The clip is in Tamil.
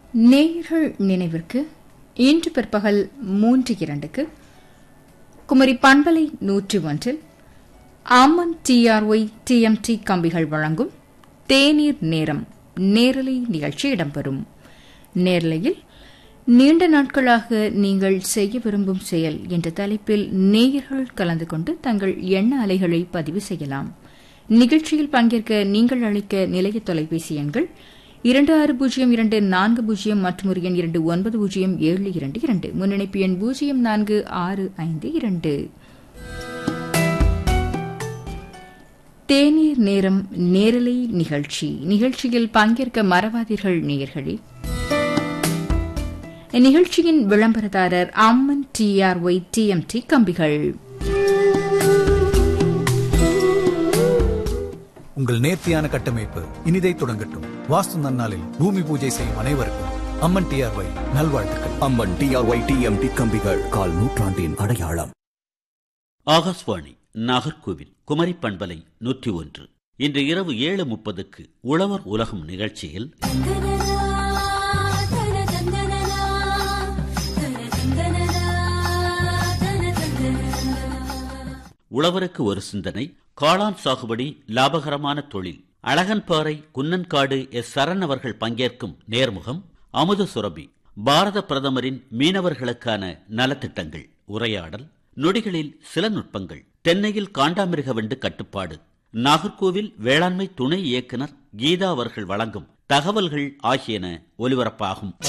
நேயர்கள் நினைவிற்கு இன்று பிற்பகல் மூன்று இரண்டுக்கு குமரி பண்பலை நூற்றி ஒன்றில் அம்மன் டிஆர்ஒய் டிஎம்டி கம்பிகள் வழங்கும் தேநீர் நேரம் நேரலை நிகழ்ச்சி இடம்பெறும் நேரலையில் நீண்ட நாட்களாக நீங்கள் செய்ய விரும்பும் செயல் என்ற தலைப்பில் நேயர்கள் கலந்து கொண்டு தங்கள் எண்ண அலைகளை பதிவு செய்யலாம் நிகழ்ச்சியில் பங்கேற்க நீங்கள் அளிக்க நிலைய தொலைபேசி எண்கள் இரண்டு ஆறு பூஜ்ஜியம் இரண்டு நான்கு பூஜ்ஜியம் மற்றும் ஒரு எண் இரண்டு ஒன்பது பூஜ்ஜியம் ஏழு இரண்டு இரண்டு முன்னணிப்பு எண் பூஜ்ஜியம் நான்கு ஆறு ஐந்து இரண்டு தேநீர் நேரம் நேரலை நிகழ்ச்சி நிகழ்ச்சியில் பங்கேற்க மறவாதீர்கள் நேயர்களே இந்நிகழ்ச்சியின் விளம்பரதாரர் அம்மன் டிஆர்ஒய் டிஎம்டி கம்பிகள் உங்கள் நேர்த்தியான கட்டமைப்பு இனிதை தொடங்கட்டும் வாஸ்து நன்னாளில் பூமி பூஜை செய்யும் அனைவருக்கும் அம்மன் டிஆர்ஒய் நல்வாழ்த்துக்கள் அம்மன் டிஆர்ஒய் டிஎம்டி கம்பிகள் கால் நூற்றாண்டின் அடையாளம் ஆகாஷ்வாணி நாகர்கோவில் குமரி பண்பலை நூற்றி ஒன்று இன்று இரவு ஏழு முப்பதுக்கு உழவர் உலகம் நிகழ்ச்சியில் உழவருக்கு ஒரு சிந்தனை காளான் சாகுபடி லாபகரமான தொழில் அழகன்பாறை குன்னன்காடு எஸ் சரண் அவர்கள் பங்கேற்கும் நேர்முகம் அமுத சுரபி பாரத பிரதமரின் மீனவர்களுக்கான நலத்திட்டங்கள் உரையாடல் நொடிகளில் சில நுட்பங்கள் தென்னையில் காண்டாமிருக வண்டு கட்டுப்பாடு நாகர்கோவில் வேளாண்மை துணை இயக்குனர் கீதா அவர்கள் வழங்கும் தகவல்கள் ஆகியன ஒலிபரப்பாகும்